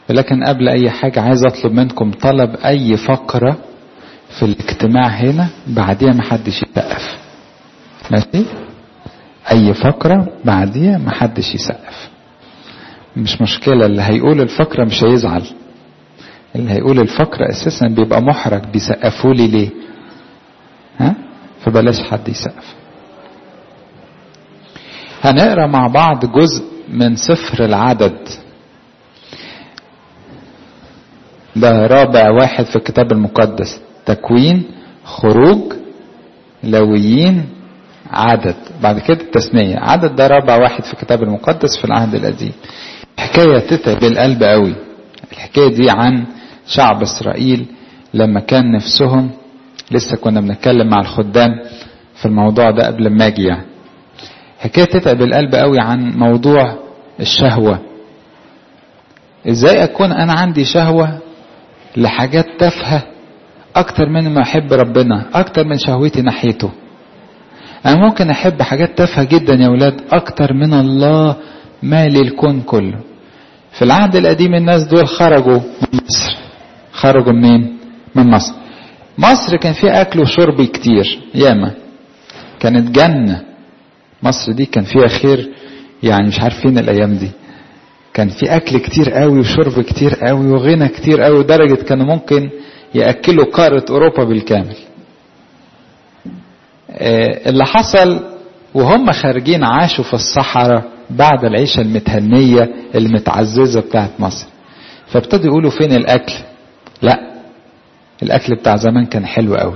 ولكن قبل اي حاجة عايز اطلب منكم طلب اي فقرة في الاجتماع هنا بعديها محدش يسقف ماشي اي فقرة بعديها محدش يسقف مش مشكلة اللي هيقول الفقرة مش هيزعل اللي هيقول الفقرة اساسا بيبقى محرج بيسقفوا لي ليه ها فبلاش حد يسقف هنقرا مع بعض جزء من سفر العدد ده رابع واحد في الكتاب المقدس تكوين خروج لويين عدد بعد كده التثنية عدد ده رابع واحد في الكتاب المقدس في العهد القديم حكاية تتعب القلب قوي الحكاية دي عن شعب إسرائيل لما كان نفسهم لسه كنا بنتكلم مع الخدام في الموضوع ده قبل ما اجي يعني حكاية تتعب القلب قوي عن موضوع الشهوة ازاي اكون انا عندي شهوة لحاجات تافهة اكتر من ما احب ربنا اكتر من شهوتي ناحيته انا ممكن احب حاجات تافهة جدا يا ولاد اكتر من الله مالي الكون كله في العهد القديم الناس دول خرجوا من مصر خرجوا منين من مصر مصر كان فيها اكل وشرب كتير ياما كانت جنة مصر دي كان فيها خير يعني مش عارف فين الايام دي كان في اكل كتير قوي وشرب كتير قوي وغنى كتير قوي لدرجة كانوا ممكن ياكلوا قارة اوروبا بالكامل اللي حصل وهم خارجين عاشوا في الصحراء بعد العيشة المتهنية المتعززة بتاعت مصر فابتدوا يقولوا فين الاكل لا الاكل بتاع زمان كان حلو قوي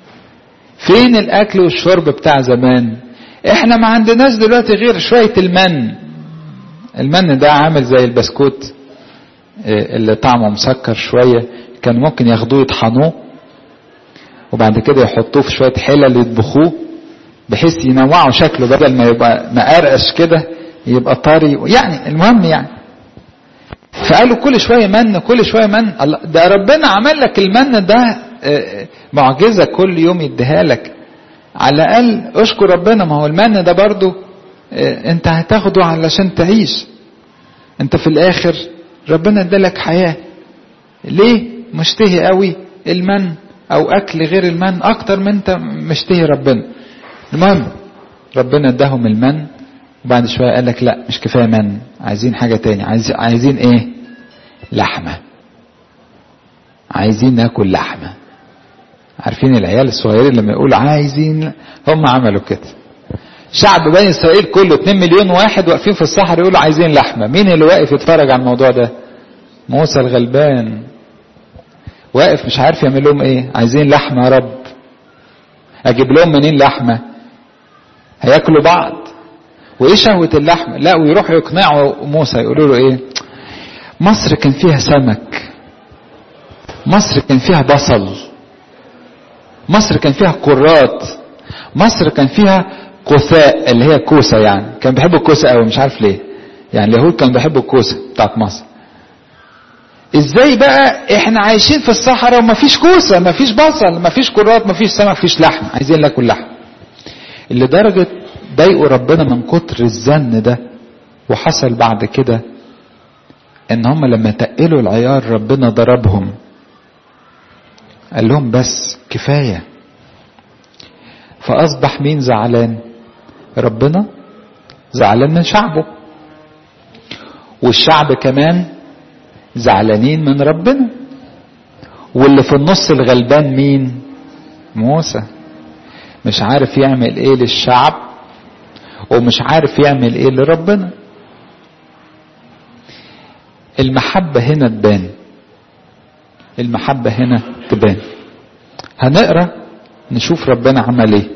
فين الاكل والشرب بتاع زمان احنا ما عندناش دلوقتي غير شوية المن المن ده عامل زي البسكوت اللي طعمه مسكر شوية كان ممكن ياخدوه يطحنوه وبعد كده يحطوه في شوية حلل يطبخوه بحيث ينوعوا شكله بدل ما يبقى مقرقش كده يبقى طري يعني المهم يعني فقالوا كل شويه من كل شويه من ده ربنا عمل لك المن ده معجزه كل يوم يديها لك على الاقل اشكر ربنا ما هو المن ده برضو انت هتاخده علشان تعيش انت في الاخر ربنا ادالك حياه ليه مشتهي قوي المن او اكل غير المن اكتر من انت مشتهي ربنا المهم ربنا اداهم المن وبعد شوية قال لك لا مش كفاية من عايزين حاجة تاني عايز عايزين ايه لحمة عايزين ناكل لحمة عارفين العيال الصغيرين لما يقولوا عايزين هم عملوا كده شعب بني اسرائيل كله 2 مليون واحد واقفين في الصحراء يقولوا عايزين لحمة مين اللي واقف يتفرج على الموضوع ده موسى الغلبان واقف مش عارف يعمل لهم ايه عايزين لحمة يا رب اجيب لهم منين لحمة هياكلوا بعض وايه شهوة اللحمة لا ويروحوا يقنعوا موسى يقولوا له ايه مصر كان فيها سمك مصر كان فيها بصل مصر كان فيها قرات مصر كان فيها قثاء اللي هي كوسة يعني كان بيحبوا الكوسة قوي مش عارف ليه يعني اليهود كانوا بيحبوا الكوسة بتاعت مصر ازاي بقى احنا عايشين في الصحراء ومفيش كوسة مفيش بصل مفيش قرات مفيش سمك مفيش لحم عايزين ناكل لحم اللي درجة ضايقوا ربنا من كتر الزن ده وحصل بعد كده ان هم لما تقلوا العيار ربنا ضربهم قال لهم بس كفاية فأصبح مين زعلان ربنا زعلان من شعبه والشعب كمان زعلانين من ربنا واللي في النص الغلبان مين موسى مش عارف يعمل ايه للشعب ومش عارف يعمل ايه لربنا المحبة هنا تبان المحبة هنا تبان هنقرا نشوف ربنا عمل ايه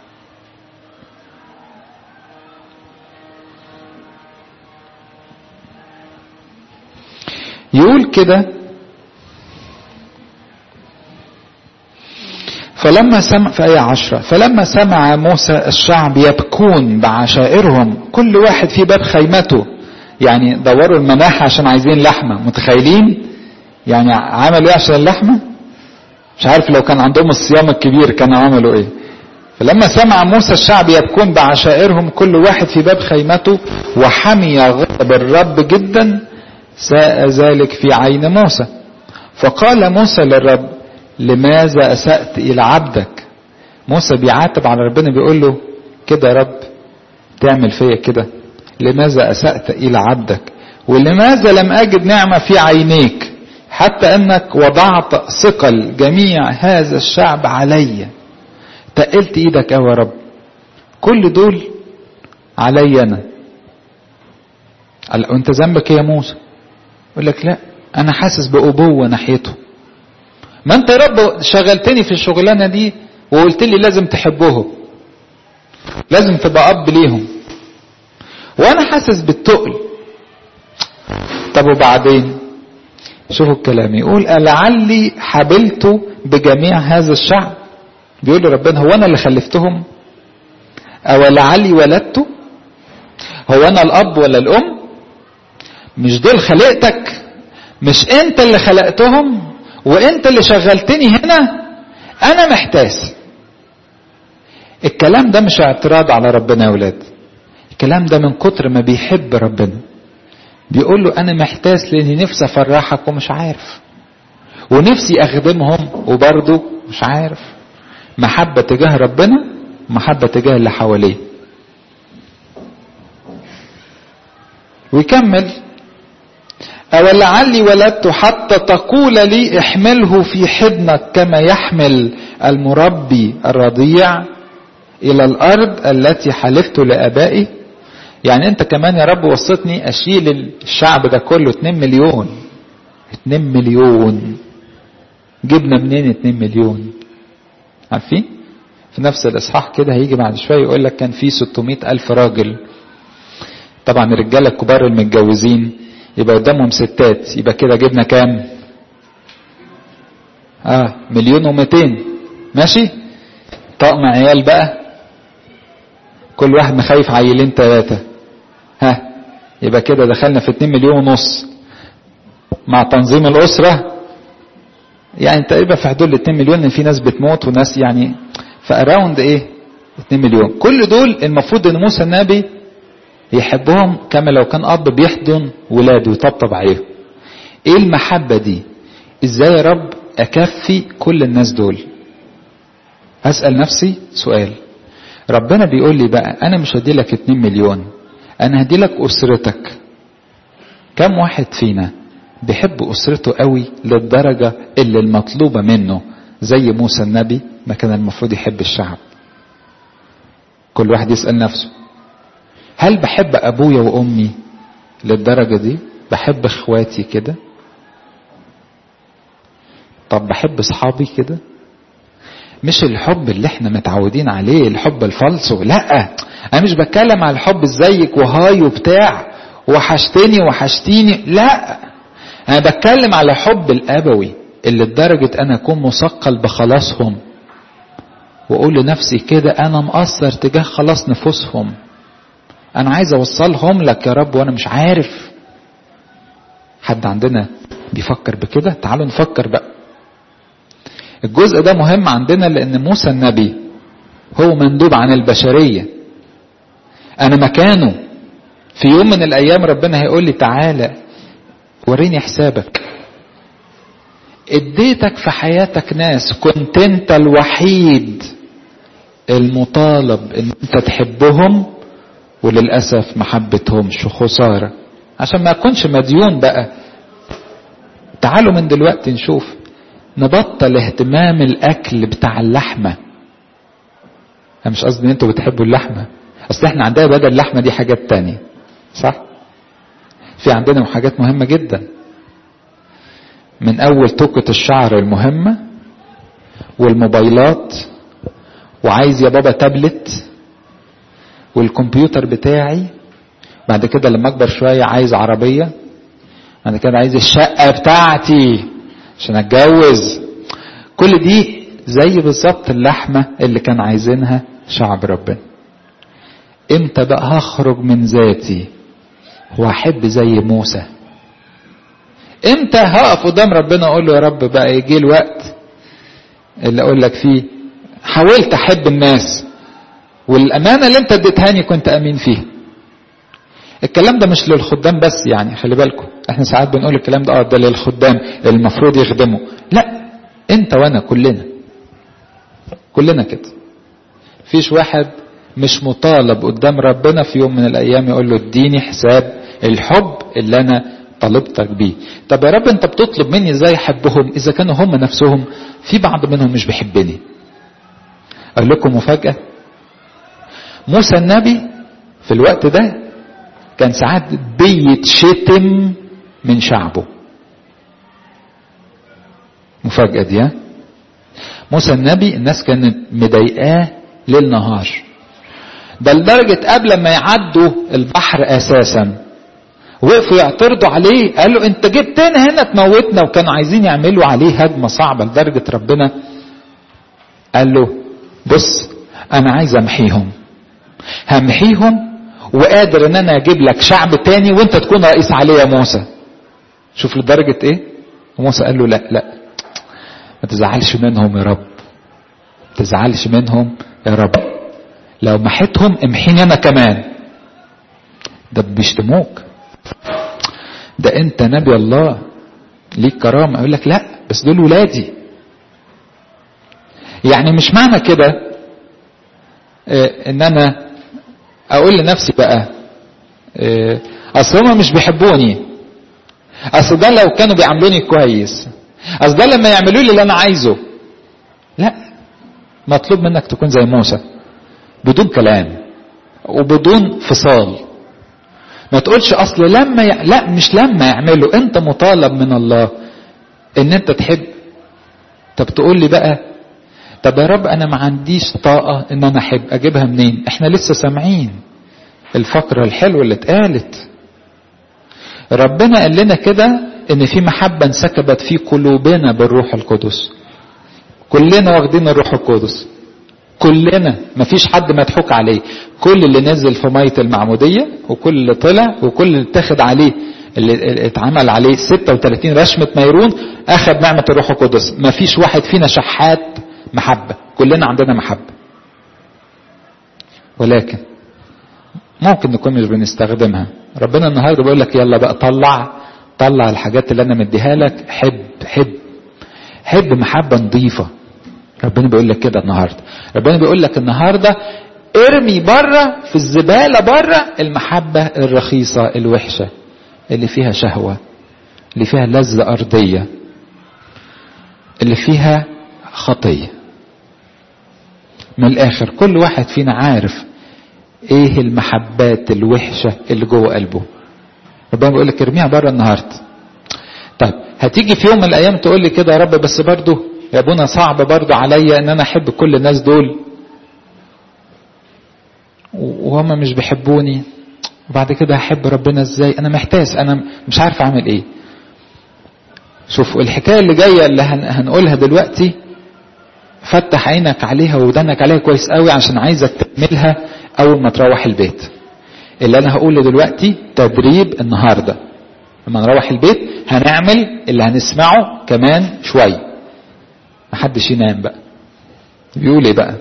يقول كده فلما سمع في آية عشرة فلما سمع موسى الشعب يبكون بعشائرهم كل واحد في باب خيمته يعني دوروا المناحة عشان عايزين لحمة متخيلين يعني عملوا ايه عشان اللحمة مش عارف لو كان عندهم الصيام الكبير كانوا عملوا ايه فلما سمع موسى الشعب يبكون بعشائرهم كل واحد في باب خيمته وحمي غضب الرب جدا ساء ذلك في عين موسى فقال موسى للرب لماذا أسأت إلى عبدك موسى بيعاتب على ربنا بيقول له كده يا رب تعمل فيا كده لماذا أسأت إلى عبدك ولماذا لم أجد نعمة في عينيك حتى أنك وضعت ثقل جميع هذا الشعب علي تقلت إيدك أوي يا رب كل دول علي أنا قال وانت ذنبك ايه يا موسى يقول لك لا انا حاسس بأبوة ناحيته ما انت يا رب شغلتني في الشغلانة دي وقلت لي لازم تحبهم لازم تبقى اب ليهم وانا حاسس بالتقل طب وبعدين شوفوا الكلام يقول لعلي حبلت بجميع هذا الشعب بيقول له ربنا هو انا اللي خلفتهم او لعلي ولدته هو انا الاب ولا الام مش دول خلقتك مش انت اللي خلقتهم وانت اللي شغلتني هنا انا محتاس الكلام ده مش اعتراض على ربنا يا ولاد الكلام ده من كتر ما بيحب ربنا بيقول له انا محتاس لاني نفسي افرحك ومش عارف ونفسي اخدمهم وبرضه مش عارف محبة تجاه ربنا محبة تجاه اللي حواليه ويكمل أو لعلي ولدت حتى تقول لي احمله في حضنك كما يحمل المربي الرضيع إلى الأرض التي حلفت لآبائي يعني أنت كمان يا رب وصيتني أشيل الشعب ده كله 2 مليون 2 مليون جبنا منين 2 مليون عارفين في نفس الإصحاح كده هيجي بعد شوية يقول لك كان في 600 ألف راجل طبعا الرجالة الكبار المتجوزين يبقى قدامهم ستات يبقى كده جبنا كام اه مليون ومتين ماشي طقم عيال بقى كل واحد مخايف عيلين ثلاثة ها يبقى كده دخلنا في 2 مليون ونص مع تنظيم الأسرة يعني تقريبا في حدود ال 2 مليون ان في ناس بتموت وناس يعني فاراوند ايه 2 مليون كل دول المفروض ان موسى النبي يحبهم كما لو كان اب بيحضن ولاده ويطبطب عليهم ايه المحبة دي ازاي يا رب اكفي كل الناس دول اسأل نفسي سؤال ربنا بيقول لي بقى انا مش هدي لك 2 مليون انا هدي لك اسرتك كم واحد فينا بيحب اسرته قوي للدرجة اللي المطلوبة منه زي موسى النبي ما كان المفروض يحب الشعب كل واحد يسأل نفسه هل بحب ابويا وامي للدرجة دي بحب اخواتي كده طب بحب اصحابي كده مش الحب اللي احنا متعودين عليه الحب الفالصو لا انا مش بتكلم على الحب ازيك وهاي وبتاع وحشتني وحشتيني لا انا بتكلم على حب الابوي اللي لدرجة انا اكون مثقل بخلاصهم واقول لنفسي كده انا مقصر تجاه خلاص نفوسهم انا عايز اوصلهم لك يا رب وانا مش عارف حد عندنا بيفكر بكده تعالوا نفكر بقى الجزء ده مهم عندنا لان موسى النبي هو مندوب عن البشرية انا مكانه في يوم من الايام ربنا هيقول لي تعالى وريني حسابك اديتك في حياتك ناس كنت انت الوحيد المطالب ان انت تحبهم وللأسف ما حبتهمش خسارة عشان ما اكونش مديون بقى تعالوا من دلوقتي نشوف نبطل اهتمام الاكل بتاع اللحمة انا مش قصدي ان انتوا بتحبوا اللحمة اصل احنا عندنا بدل اللحمة دي حاجات تانية صح في عندنا حاجات مهمة جدا من اول توكة الشعر المهمة والموبايلات وعايز يا بابا تابلت والكمبيوتر بتاعي بعد كده لما اكبر شوية عايز عربية بعد كده عايز الشقة بتاعتي عشان اتجوز كل دي زي بالظبط اللحمة اللي كان عايزينها شعب ربنا امتى بقى هخرج من ذاتي واحب زي موسى امتى هقف قدام ربنا اقول له يا رب بقى يجي الوقت اللي اقول لك فيه حاولت احب الناس والامانه اللي انت اديتهاني كنت امين فيها الكلام ده مش للخدام بس يعني خلي بالكم احنا ساعات بنقول الكلام ده اه ده للخدام المفروض يخدموا لا انت وانا كلنا كلنا كده فيش واحد مش مطالب قدام ربنا في يوم من الايام يقول له اديني حساب الحب اللي انا طلبتك بيه طب يا رب انت بتطلب مني ازاي احبهم اذا كانوا هم نفسهم في بعض منهم مش بيحبني اقول لكم مفاجاه موسى النبي في الوقت ده كان ساعات بيتشتم من شعبه مفاجأة دي ها؟ موسى النبي الناس كانت مضايقاه ليل نهار ده لدرجة قبل ما يعدوا البحر أساسا وقفوا يعترضوا عليه قال له انت جبتنا هنا تموتنا وكانوا عايزين يعملوا عليه هجمة صعبة لدرجة ربنا قال له بص انا عايز امحيهم همحيهم وقادر ان انا اجيب لك شعب تاني وانت تكون رئيس عليه يا موسى شوف لدرجة ايه موسى قال له لا لا ما تزعلش منهم يا رب ما تزعلش منهم يا رب لو محيتهم امحيني انا كمان ده بيشتموك ده انت نبي الله ليك كرامة يقول لك لا بس دول ولادي يعني مش معنى كده اه ان انا اقول لنفسي بقى اه اصل هما مش بيحبوني اصل ده لو كانوا بيعاملوني كويس اصل ده لما يعملوا لي اللي انا عايزه لا مطلوب منك تكون زي موسى بدون كلام وبدون فصال ما تقولش اصل لما ي... لا مش لما يعملوا انت مطالب من الله ان انت تحب طب تقول لي بقى طب يا رب انا ما عنديش طاقة ان انا احب اجيبها منين احنا لسه سامعين الفقرة الحلوة اللي اتقالت ربنا قال لنا كده ان في محبة انسكبت في قلوبنا بالروح القدس كلنا واخدين الروح القدس كلنا مفيش حد مضحوك عليه كل اللي نزل في مية المعمودية وكل اللي طلع وكل اللي اتخذ عليه اللي اتعمل عليه 36 رشمة ميرون اخذ نعمة الروح القدس مفيش واحد فينا شحات محبة كلنا عندنا محبة ولكن ممكن نكون مش بنستخدمها ربنا النهارده بيقول لك يلا بقى طلع طلع الحاجات اللي انا مديها لك حب حب حب محبة نظيفة ربنا بيقول لك كده النهارده ربنا بيقول لك النهارده ارمي بره في الزباله بره المحبه الرخيصه الوحشه اللي فيها شهوه اللي فيها لذه ارضيه اللي فيها خطيه من الاخر كل واحد فينا عارف ايه المحبات الوحشه اللي جوه قلبه ربنا بيقول لك ارميها بره النهارده طيب هتيجي في يوم من الايام تقول لي كده يا رب بس برضه يا ابونا صعب برضه عليا ان انا احب كل الناس دول وهم مش بيحبوني وبعد كده هحب ربنا ازاي انا محتاس انا مش عارف اعمل ايه شوف الحكايه اللي جايه اللي هنقولها دلوقتي فتح عينك عليها ودنك عليها كويس قوي عشان عايزك تعملها اول ما تروح البيت اللي انا هقوله دلوقتي تدريب النهارده لما نروح البيت هنعمل اللي هنسمعه كمان شويه محدش ينام بقى بيقول ايه بقى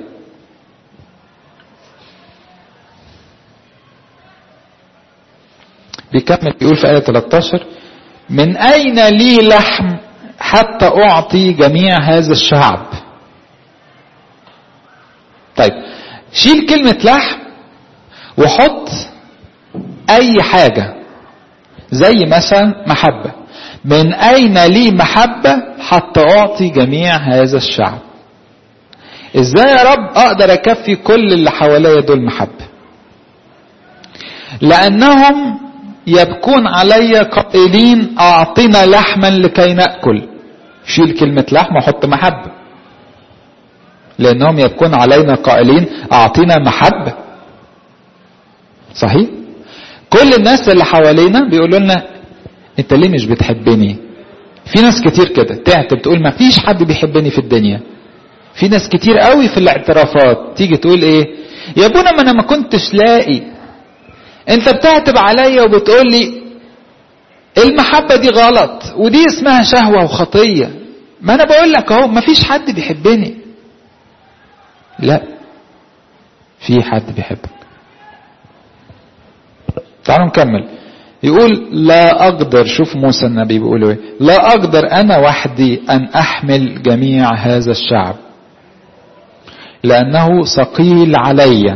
بيكمل بيقول في آية 13 من أين لي لحم حتى أعطي جميع هذا الشعب طيب شيل كلمة لحم وحط أي حاجة زي مثلا محبة من أين لي محبة حتى أعطي جميع هذا الشعب إزاي يا رب أقدر أكفي كل اللي حواليا دول محبة لأنهم يبكون علي قائلين أعطنا لحما لكي نأكل شيل كلمة لحم وحط محبة لأنهم يبكون علينا قائلين أعطينا محبة صحيح كل الناس اللي حوالينا بيقولوا لنا انت ليه مش بتحبني في ناس كتير كده تعتب تقول ما فيش حد بيحبني في الدنيا في ناس كتير قوي في الاعترافات تيجي تقول ايه يا ابونا ما انا ما كنتش لاقي انت بتعتب عليا وبتقول لي المحبة دي غلط ودي اسمها شهوة وخطية ما انا بقول لك اهو ما فيش حد بيحبني لا في حد بيحبك تعالوا نكمل يقول لا أقدر شوف موسى النبي بيقول ايه لا أقدر أنا وحدي أن أحمل جميع هذا الشعب لأنه ثقيل علي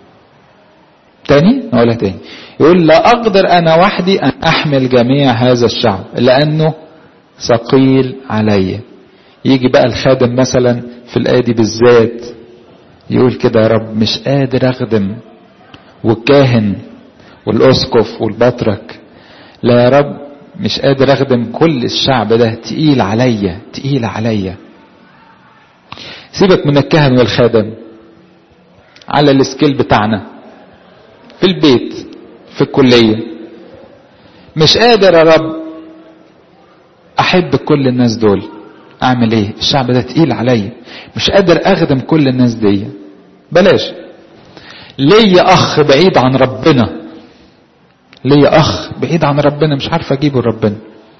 تاني نقولها تاني يقول لا أقدر أنا وحدي أن أحمل جميع هذا الشعب لأنه ثقيل علي يجي بقى الخادم مثلا في الآية دي بالذات يقول كده يا رب مش قادر أخدم والكاهن والأسقف والبطرك لا يا رب مش قادر أخدم كل الشعب ده تقيل عليا تقيل عليا سيبك من الكهن والخادم على السكيل بتاعنا في البيت في الكلية مش قادر يا رب أحب كل الناس دول أعمل إيه الشعب ده تقيل عليا مش قادر أخدم كل الناس دي بلاش ليا أخ بعيد عن ربنا ليا أخ بعيد عن ربنا مش عارف أجيبه لربنا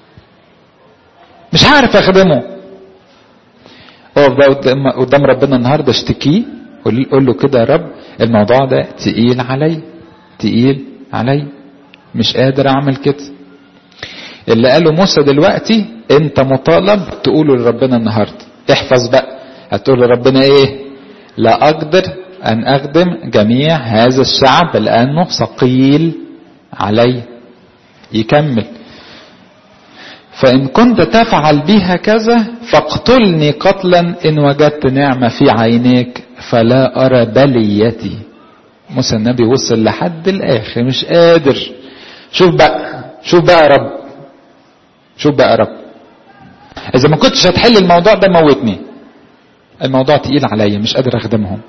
مش عارف أخدمه اقف بقى قدام ربنا النهارده اشتكيه قول له كده يا رب الموضوع ده تقيل علي تقيل علي مش قادر اعمل كده اللي قاله موسى دلوقتي انت مطالب تقوله لربنا النهارده احفظ بقى هتقول لربنا ايه لا اقدر ان اخدم جميع هذا الشعب لانه ثقيل علي يكمل فإن كنت تفعل بها كذا فاقتلني قتلا إن وجدت نعمة في عينيك فلا أرى بليتي موسى النبي وصل لحد الآخر مش قادر شوف بقى شوف بقى يا رب شوف بقى يا رب إذا ما كنتش هتحل الموضوع ده موتني الموضوع تقيل عليا مش قادر أخدمهم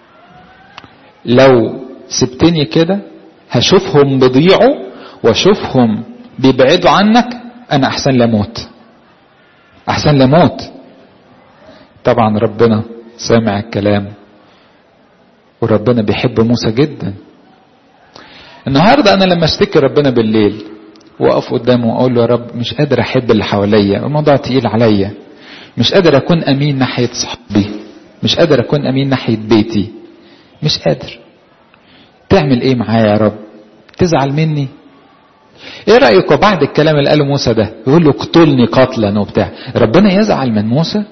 لو سبتني كده هشوفهم بيضيعوا واشوفهم بيبعدوا عنك انا احسن لموت احسن لموت طبعا ربنا سامع الكلام وربنا بيحب موسى جدا النهارده انا لما اشتكي ربنا بالليل واقف قدامه واقول له يا رب مش قادر احب اللي حواليا الموضوع تقيل عليا مش قادر اكون امين ناحيه صحابي مش قادر اكون امين ناحيه بيتي مش قادر تعمل ايه معايا يا رب تزعل مني ايه رايكم بعد الكلام اللي قاله موسى ده يقول له اقتلني قتلا وبتاع ربنا يزعل من موسى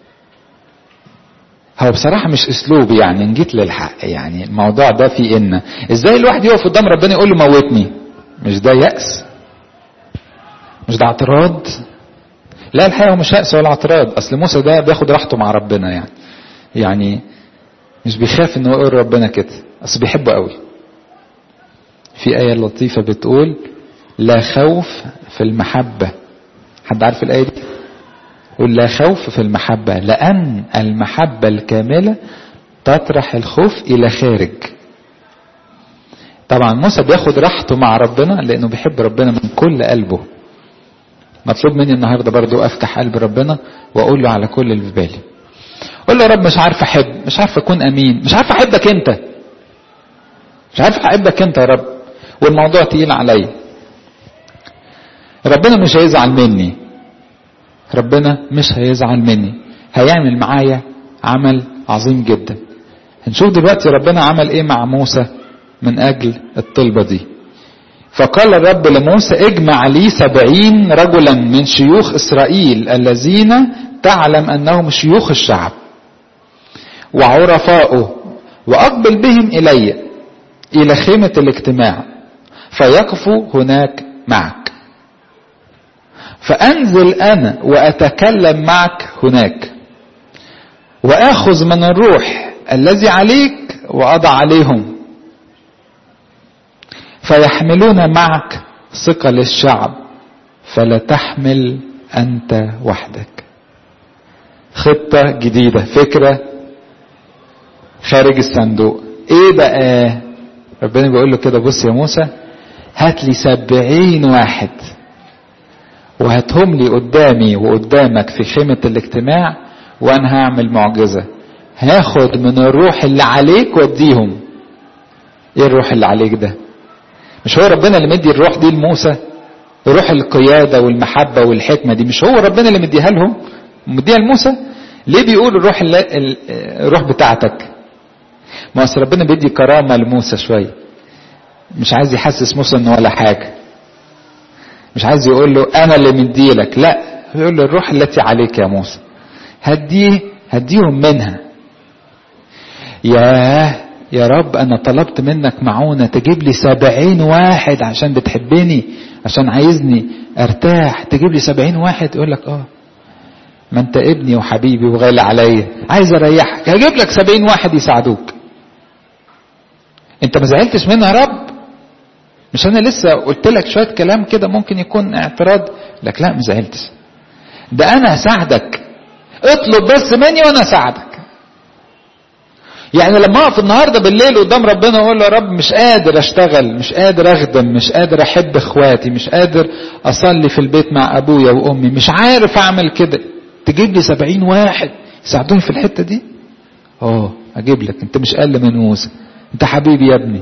هو بصراحة مش اسلوب يعني ان جيت للحق يعني الموضوع ده فيه ان ازاي الواحد يقف قدام ربنا يقول له موتني مش ده يأس مش ده اعتراض لا الحقيقة هو مش يأس ولا اعتراض اصل موسى ده بياخد راحته مع ربنا يعني يعني مش بيخاف انه يقول ربنا كده اصل بيحبه قوي في آية لطيفة بتقول لا خوف في المحبة حد عارف الآية دي قول لا خوف في المحبة لأن المحبة الكاملة تطرح الخوف إلى خارج طبعا موسى بياخد راحته مع ربنا لأنه بيحب ربنا من كل قلبه مطلوب مني النهاردة برضو أفتح قلب ربنا وأقول له على كل اللي في بالي قول له يا رب مش عارف أحب مش عارف أكون أمين مش عارف أحبك أنت مش عارف أحبك أنت يا رب والموضوع تقيل عليا ربنا مش هيزعل مني ربنا مش هيزعل مني هيعمل معايا عمل عظيم جدا هنشوف دلوقتي ربنا عمل ايه مع موسى من اجل الطلبة دي فقال الرب لموسى اجمع لي سبعين رجلا من شيوخ اسرائيل الذين تعلم انهم شيوخ الشعب وعرفاؤه واقبل بهم الي الى خيمة الاجتماع فيقفوا هناك معك فانزل انا واتكلم معك هناك واخذ من الروح الذي عليك واضع عليهم فيحملون معك ثقل الشعب فلا تحمل انت وحدك خطة جديدة فكرة خارج الصندوق ايه بقى ربنا بيقول له كده بص يا موسى هات لي سبعين واحد وهاتهم لي قدامي وقدامك في خيمة الاجتماع وانا هعمل معجزة هاخد من الروح اللي عليك واديهم ايه الروح اللي عليك ده مش هو ربنا اللي مدي الروح دي لموسى روح القيادة والمحبة والحكمة دي مش هو ربنا اللي مديها لهم مديها لموسى ليه بيقول الروح الروح بتاعتك ما اصل ربنا بيدي كرامة لموسى شوية مش عايز يحسس موسى انه ولا حاجة مش عايز يقول له انا اللي مديلك لا يقول له الروح التي عليك يا موسى هديه هديهم منها ياه يا رب انا طلبت منك معونة تجيب لي سبعين واحد عشان بتحبني عشان عايزني ارتاح تجيب لي سبعين واحد يقول لك اه ما انت ابني وحبيبي وغالي عليا عايز اريحك هجيب لك سبعين واحد يساعدوك انت ما زعلتش منها يا رب مش انا لسه قلت لك شويه كلام كده ممكن يكون اعتراض لك لا ما زعلتش ده انا هساعدك اطلب بس مني وانا اساعدك يعني لما اقف النهارده بالليل قدام ربنا واقول له يا رب مش قادر اشتغل مش قادر اخدم مش قادر احب اخواتي مش قادر اصلي في البيت مع ابويا وامي مش عارف اعمل كده تجيب لي سبعين واحد يساعدوني في الحته دي اه اجيب لك انت مش اقل من موسى انت حبيبي يا ابني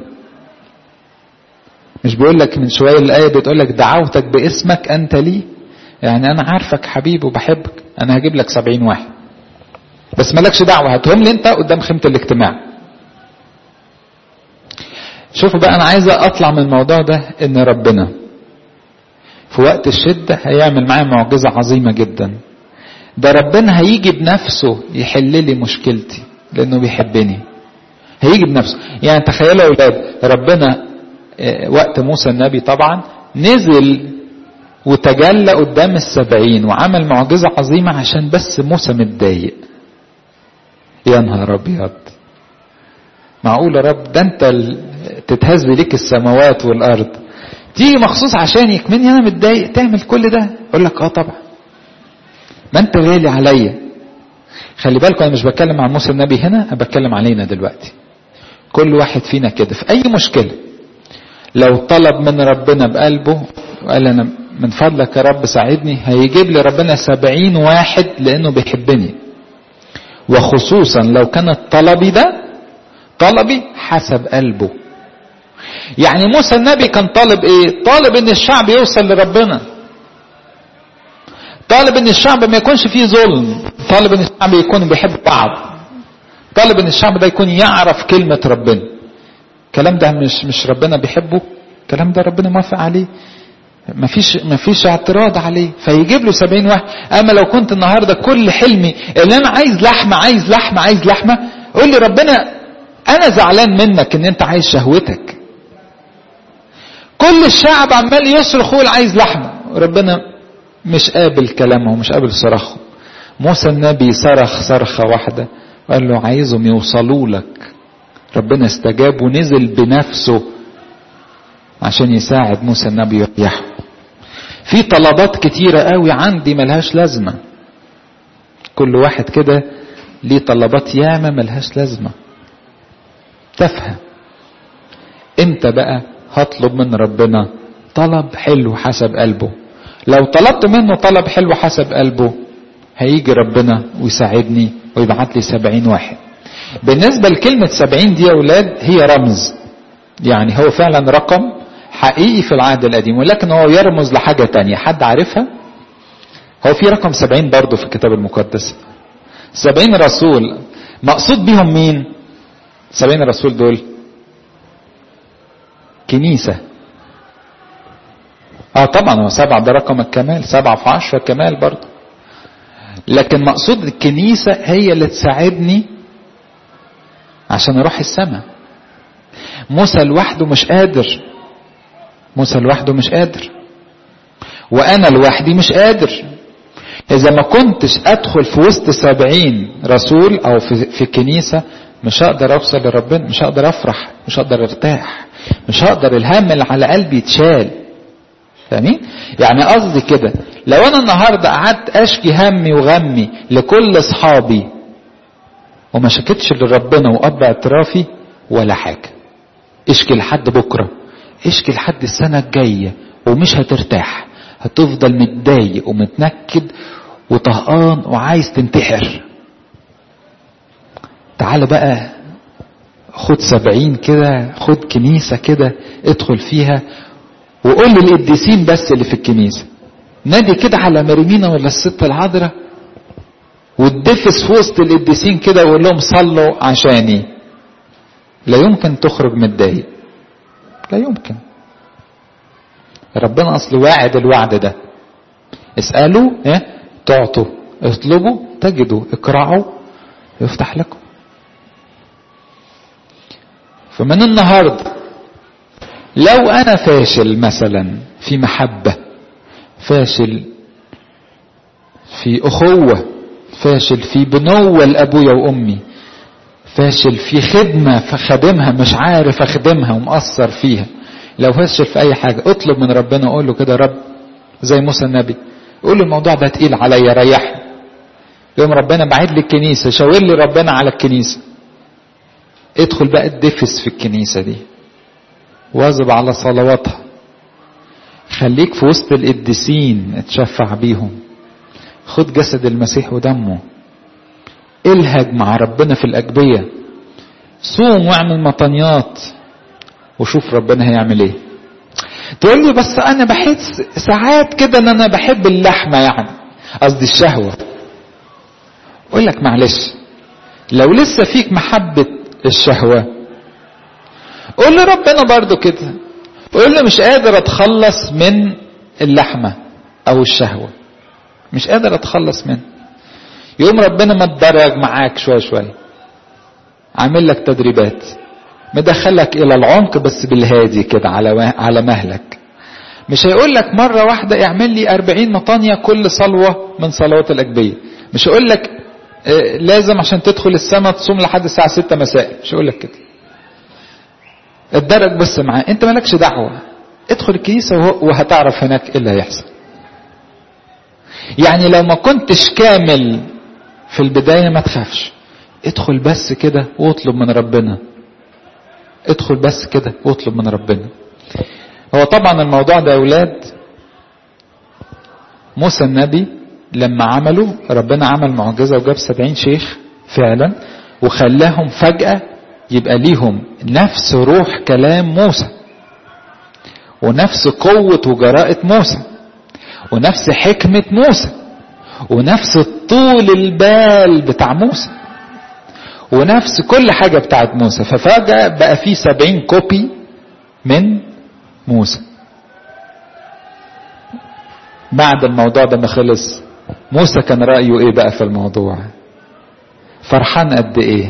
مش بيقول لك من شويه الايه بتقول لك دعوتك باسمك انت لي يعني انا عارفك حبيبي وبحبك انا هجيب لك سبعين واحد بس مالكش دعوه هاتهم لي انت قدام خيمه الاجتماع شوفوا بقى انا عايز اطلع من الموضوع ده ان ربنا في وقت الشده هيعمل معايا معجزه عظيمه جدا ده ربنا هيجي بنفسه يحل لي مشكلتي لانه بيحبني هيجي بنفسه يعني تخيلوا يا اولاد ربنا وقت موسى النبي طبعا نزل وتجلى قدام السبعين وعمل معجزة عظيمة عشان بس موسى متضايق يا نهار ابيض معقول يا رب ده انت تتهز ليك السماوات والارض تيجي مخصوص عشان يكمني انا متضايق تعمل كل ده اقول لك اه طبعا ما انت غالي عليا خلي بالكم انا مش بتكلم عن موسى النبي هنا انا بتكلم علينا دلوقتي كل واحد فينا كده في اي مشكله لو طلب من ربنا بقلبه وقال انا من فضلك يا رب ساعدني هيجيب لي ربنا سبعين واحد لانه بيحبني وخصوصا لو كانت طلبي ده طلبي حسب قلبه يعني موسى النبي كان طالب ايه طالب ان الشعب يوصل لربنا طالب ان الشعب ما يكونش فيه ظلم طالب ان الشعب يكون بيحب بعض طالب ان الشعب ده يكون يعرف كلمة ربنا الكلام ده مش مش ربنا بيحبه الكلام ده ربنا موافق عليه مفيش مفيش اعتراض عليه فيجيب له سبعين واحد اما لو كنت النهارده كل حلمي ان انا عايز لحمه عايز لحمه عايز لحمه قول لي ربنا انا زعلان منك ان انت عايز شهوتك كل الشعب عمال يصرخ ويقول عايز لحمه ربنا مش قابل كلامهم مش قابل صراخهم موسى النبي صرخ صرخه واحده وقال له عايزهم يوصلوا لك ربنا استجاب ونزل بنفسه عشان يساعد موسى النبي يريحه في طلبات كتيرة قوي عندي ملهاش لازمة كل واحد كده ليه طلبات ياما ملهاش لازمة تافهة انت بقى هطلب من ربنا طلب حلو حسب قلبه لو طلبت منه طلب حلو حسب قلبه هيجي ربنا ويساعدني ويبعت لي سبعين واحد بالنسبة لكلمة سبعين دي يا أولاد هي رمز يعني هو فعلا رقم حقيقي في العهد القديم ولكن هو يرمز لحاجة تانية حد عارفها هو في رقم سبعين برضه في الكتاب المقدس سبعين رسول مقصود بيهم مين سبعين رسول دول كنيسة اه طبعا هو سبعة ده رقم الكمال سبعة في عشرة كمال برضه لكن مقصود الكنيسة هي اللي تساعدني عشان اروح السماء موسى لوحده مش قادر موسى لوحده مش قادر وانا لوحدي مش قادر اذا ما كنتش ادخل في وسط سبعين رسول او في, في كنيسة مش هقدر اوصل لربنا مش هقدر افرح مش هقدر ارتاح مش هقدر الهم اللي على قلبي يتشال فاهمين يعني قصدي كده لو انا النهارده قعدت اشكي همي وغمي لكل اصحابي وما شكتش لربنا واب اعترافي ولا حاجه اشكي لحد بكره اشكي لحد السنه الجايه ومش هترتاح هتفضل متضايق ومتنكد وطهقان وعايز تنتحر تعال بقى خد سبعين كده خد كنيسة كده ادخل فيها وقول للقديسين بس اللي في الكنيسة نادي كده على مريمينا ولا الست العذراء وتدفس في وسط القديسين كده وقول لهم صلوا عشاني لا يمكن تخرج متضايق لا يمكن ربنا اصل واعد الوعد ده اسألوا ايه تعطوا اطلبوا تجدوا اقرعوا يفتح لكم فمن النهارده لو انا فاشل مثلا في محبه فاشل في اخوه فاشل في بنوه لابويا وامي فاشل في خدمه فخدمها مش عارف اخدمها ومقصر فيها لو فاشل في اي حاجه اطلب من ربنا قول له كده يا رب زي موسى النبي قول له الموضوع ده تقيل عليا ريحني يوم ربنا بعت لي الكنيسه شاور لي ربنا على الكنيسه ادخل بقى اتدفس في الكنيسه دي واظب على صلواتها خليك في وسط القديسين اتشفع بيهم خد جسد المسيح ودمه الهج مع ربنا في الأجبية صوم واعمل مطنيات وشوف ربنا هيعمل ايه تقول لي بس انا بحس ساعات كده ان انا بحب اللحمة يعني قصدي الشهوة اقول لك معلش لو لسه فيك محبة الشهوة قول لربنا برضو كده قول له مش قادر اتخلص من اللحمة او الشهوة مش قادر اتخلص منه يوم ربنا ما تدرج معاك شوية شوية عامل لك تدريبات مدخلك الى العمق بس بالهادي كده على على مهلك مش هيقول لك مرة واحدة اعمل لي 40 مطانية كل صلوة من صلوات الأجبية مش هيقول لك اه لازم عشان تدخل السماء تصوم لحد الساعة 6 مساء مش هيقول لك كده اتدرج بس معاه انت مالكش دعوة ادخل الكنيسة وهتعرف هناك ايه اللي هيحصل يعني لو ما كنتش كامل في البداية ما تخافش ادخل بس كده واطلب من ربنا ادخل بس كده واطلب من ربنا هو طبعا الموضوع ده يا اولاد موسى النبي لما عملوا ربنا عمل معجزة وجاب سبعين شيخ فعلا وخلاهم فجأة يبقى ليهم نفس روح كلام موسى ونفس قوة وجراءة موسى ونفس حكمة موسى ونفس طول البال بتاع موسى ونفس كل حاجة بتاعت موسى ففجأة بقى في سبعين كوبي من موسى بعد الموضوع ده ما خلص موسى كان رأيه ايه بقى في الموضوع فرحان قد ايه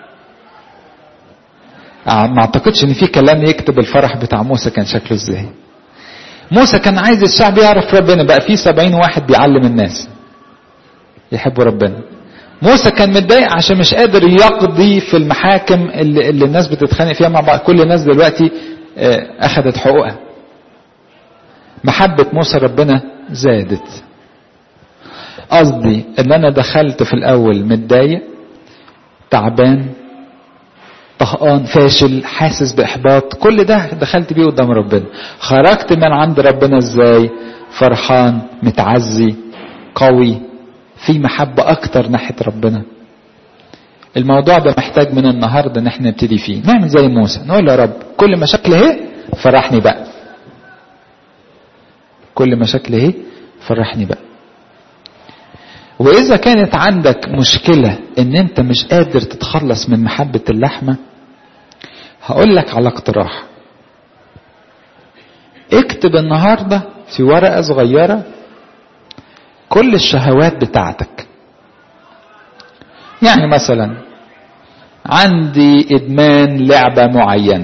ما اعتقدش ان في كلام يكتب الفرح بتاع موسى كان شكله ازاي موسى كان عايز الشعب يعرف ربنا بقى في سبعين واحد بيعلم الناس يحبوا ربنا موسى كان متضايق عشان مش قادر يقضي في المحاكم اللي, اللي الناس بتتخانق فيها مع بعض كل الناس دلوقتي اخذت حقوقها محبة موسى ربنا زادت قصدي ان انا دخلت في الاول متضايق تعبان طهقان فاشل حاسس باحباط كل ده دخلت بيه قدام ربنا خرجت من عند ربنا ازاي فرحان متعزي قوي في محبة اكتر ناحية ربنا الموضوع ده محتاج من النهاردة ان احنا نبتدي فيه نعمل زي موسى نقول يا رب كل مشاكل اهي فرحني بقى كل مشاكل اهي فرحني بقى واذا كانت عندك مشكلة ان انت مش قادر تتخلص من محبة اللحمة هقول لك على اقتراح اكتب النهاردة في ورقة صغيرة كل الشهوات بتاعتك يعني مثلا عندي ادمان لعبة معينة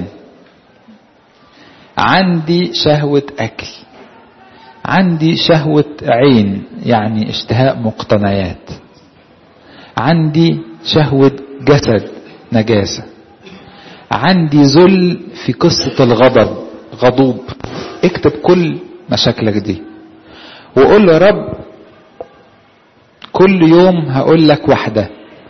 عندي شهوة اكل عندي شهوة عين يعني اشتهاء مقتنيات عندي شهوة جسد نجاسة عندي ذل في قصة الغضب غضوب اكتب كل مشاكلك دي وقول يا رب كل يوم هقول لك واحدة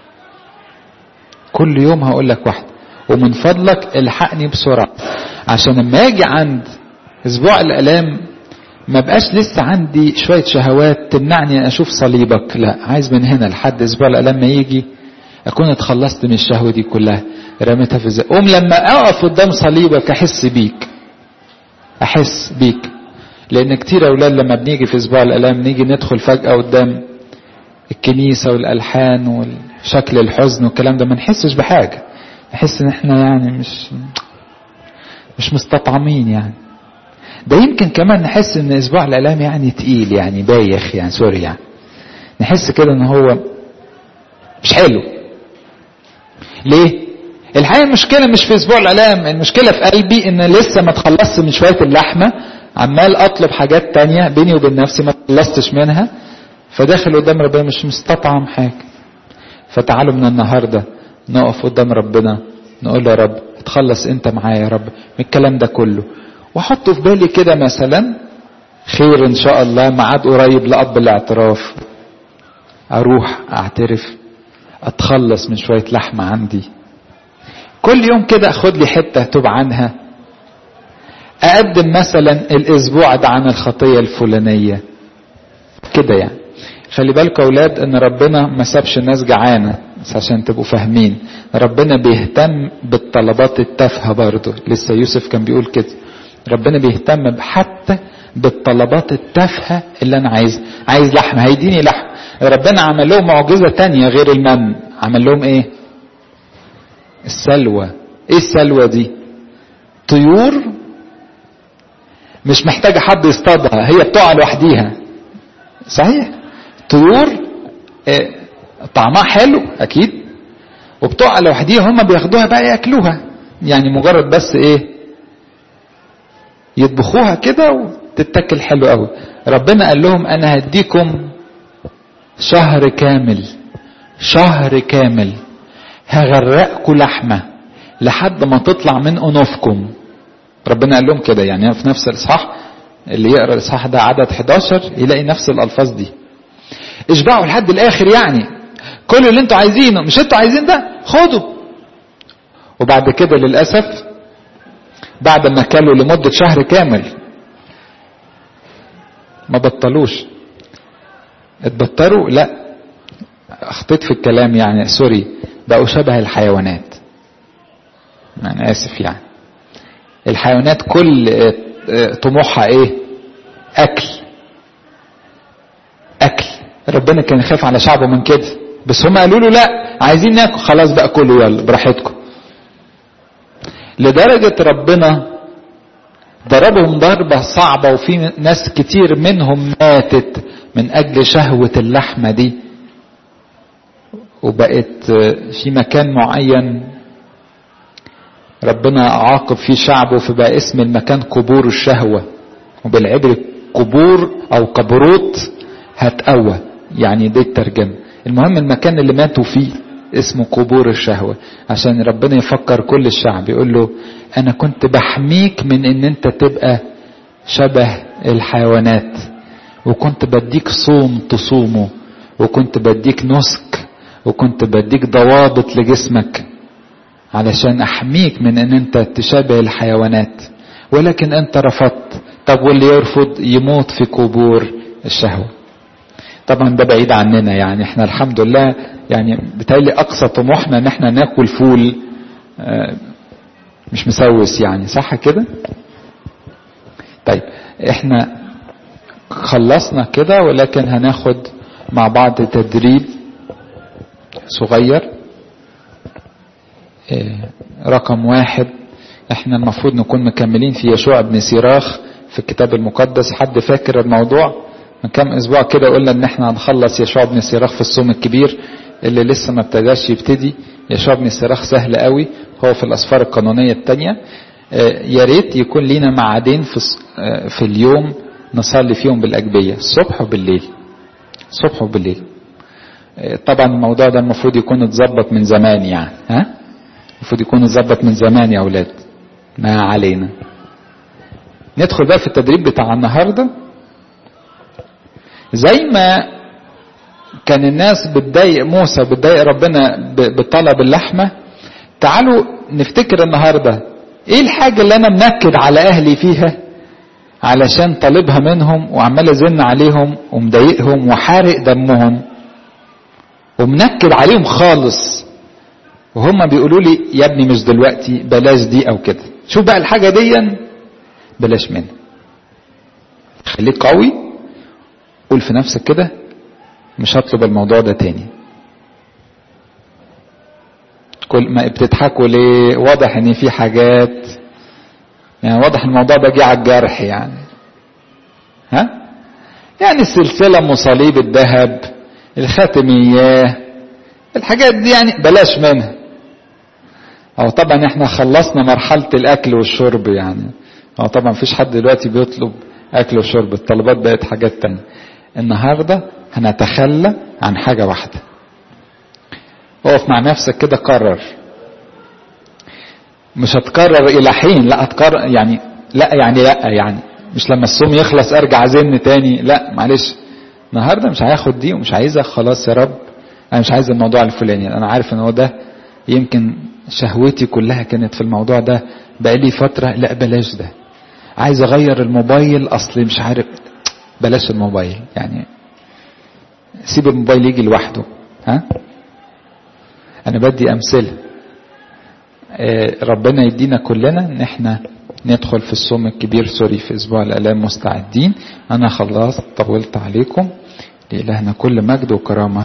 كل يوم هقول لك واحدة ومن فضلك الحقني بسرعة عشان لما اجي عند اسبوع الالام ما بقاش لسه عندي شوية شهوات تمنعني أن أشوف صليبك لا عايز من هنا لحد أسبوع الألم ما يجي أكون اتخلصت من الشهوة دي كلها رميتها في الزق قوم لما أقف قدام صليبك أحس بيك أحس بيك لأن كتير يا أولاد لما بنيجي في أسبوع الألام نيجي ندخل فجأة قدام الكنيسة والألحان وشكل الحزن والكلام ده ما نحسش بحاجة نحس إن إحنا يعني مش مش مستطعمين يعني ده يمكن كمان نحس ان اسبوع الالام يعني تقيل يعني بايخ يعني سوري يعني نحس كده ان هو مش حلو ليه الحقيقه المشكله مش في اسبوع الالام المشكله في قلبي ان لسه ما اتخلصت من شويه اللحمه عمال اطلب حاجات تانية بيني وبين نفسي ما خلصتش منها فداخل قدام ربنا مش مستطعم حاجه فتعالوا من النهارده نقف قدام ربنا نقول له يا رب اتخلص انت معايا يا رب من الكلام ده كله واحط في بالي كده مثلا خير ان شاء الله ميعاد قريب لقب الاعتراف اروح اعترف اتخلص من شويه لحمه عندي كل يوم كده اخد لي حته اتوب عنها اقدم مثلا الاسبوع ده عن الخطيه الفلانيه كده يعني خلي بالكم يا اولاد ان ربنا ما سابش الناس جعانه بس عشان تبقوا فاهمين ربنا بيهتم بالطلبات التافهه برضه لسه يوسف كان بيقول كده ربنا بيهتم حتى بالطلبات التافهه اللي انا عايز عايز لحم هيديني لحم ربنا عمل لهم معجزه تانية غير المن عمل لهم ايه السلوى ايه السلوى دي طيور مش محتاجه حد يصطادها هي بتقع لوحديها صحيح طيور اه طعمها حلو اكيد وبتقع لوحديها هم بياخدوها بقى ياكلوها يعني مجرد بس ايه يطبخوها كده وتتاكل حلو قوي ربنا قال لهم انا هديكم شهر كامل شهر كامل هغرقكم لحمه لحد ما تطلع من انوفكم ربنا قال لهم كده يعني في نفس الاصحاح اللي يقرا الاصحاح ده عدد 11 يلاقي نفس الالفاظ دي اشبعوا لحد الاخر يعني كل اللي انتوا عايزينه مش انتوا عايزين ده خدوا وبعد كده للاسف بعد ما كلوا لمدة شهر كامل ما بطلوش اتبطروا لا اخطيت في الكلام يعني سوري بقوا شبه الحيوانات انا اسف يعني الحيوانات كل طموحها ايه اكل اكل ربنا كان يخاف على شعبه من كده بس هم قالوا له لا عايزين ناكل خلاص بقى كلوا يلا براحتكم لدرجة ربنا ضربهم ضربة صعبة وفي ناس كتير منهم ماتت من أجل شهوة اللحمة دي وبقت في مكان معين ربنا عاقب فيه شعبه فبقى اسم المكان قبور الشهوة وبالعبر قبور أو قبروت هتقوى يعني دي الترجمة المهم المكان اللي ماتوا فيه اسمه قبور الشهوة عشان ربنا يفكر كل الشعب يقول له أنا كنت بحميك من إن أنت تبقى شبه الحيوانات وكنت بديك صوم تصومه وكنت بديك نسك وكنت بديك ضوابط لجسمك علشان أحميك من إن أنت تشابه الحيوانات ولكن أنت رفضت طب واللي يرفض يموت في قبور الشهوة طبعا ده بعيد عننا يعني احنا الحمد لله يعني بتهيألي اقصى طموحنا ان احنا ناكل فول مش مسوس يعني صح كده طيب احنا خلصنا كده ولكن هناخد مع بعض تدريب صغير رقم واحد احنا المفروض نكون مكملين في يشوع بن سيراخ في الكتاب المقدس حد فاكر الموضوع من كام اسبوع كده قلنا ان احنا هنخلص يشوع بن سيراخ في الصوم الكبير اللي لسه ما ابتداش يبتدي يشوع بن سيراخ سهل قوي هو في الاسفار القانونيه الثانيه يا ريت يكون لينا معادين في في اليوم نصلي فيهم بالاجبيه الصبح وبالليل الصبح وبالليل طبعا الموضوع ده المفروض يكون اتظبط من زمان يعني ها المفروض يكون اتظبط من زمان يا اولاد ما علينا ندخل بقى في التدريب بتاع النهارده زي ما كان الناس بتضايق موسى بتضايق ربنا بطلب اللحمه تعالوا نفتكر النهارده ايه الحاجه اللي انا منكد على اهلي فيها علشان طالبها منهم وعمال ازن عليهم ومضايقهم وحارق دمهم ومنكد عليهم خالص وهم بيقولوا لي يا ابني مش دلوقتي بلاش دي او كده شوف بقى الحاجه دي بلاش منها خليك قوي قول في نفسك كده مش هطلب الموضوع ده تاني كل ما بتضحكوا ليه واضح ان في حاجات يعني واضح الموضوع ده جه على الجرح يعني ها يعني السلسلة مصاليب الذهب الخاتمية الحاجات دي يعني بلاش منها أو طبعا احنا خلصنا مرحلة الأكل والشرب يعني أو طبعا مفيش حد دلوقتي بيطلب أكل وشرب الطلبات بقت حاجات تانية النهاردة هنتخلى عن حاجة واحدة اقف مع نفسك كده قرر مش هتكرر الى حين لا هتكرر يعني لا يعني لا يعني مش لما الصوم يخلص ارجع ازن تاني لا معلش النهارده مش هاخد دي ومش عايزها خلاص يا رب انا مش عايز الموضوع الفلاني انا عارف ان هو ده يمكن شهوتي كلها كانت في الموضوع ده بقالي فتره لا بلاش ده عايز اغير الموبايل اصلي مش عارف بلاش الموبايل يعني سيب الموبايل يجي لوحده ها انا بدي امثله ربنا يدينا كلنا ان احنا ندخل في الصوم الكبير سوري في اسبوع الالام مستعدين انا خلاص طولت عليكم لالهنا كل مجد وكرامه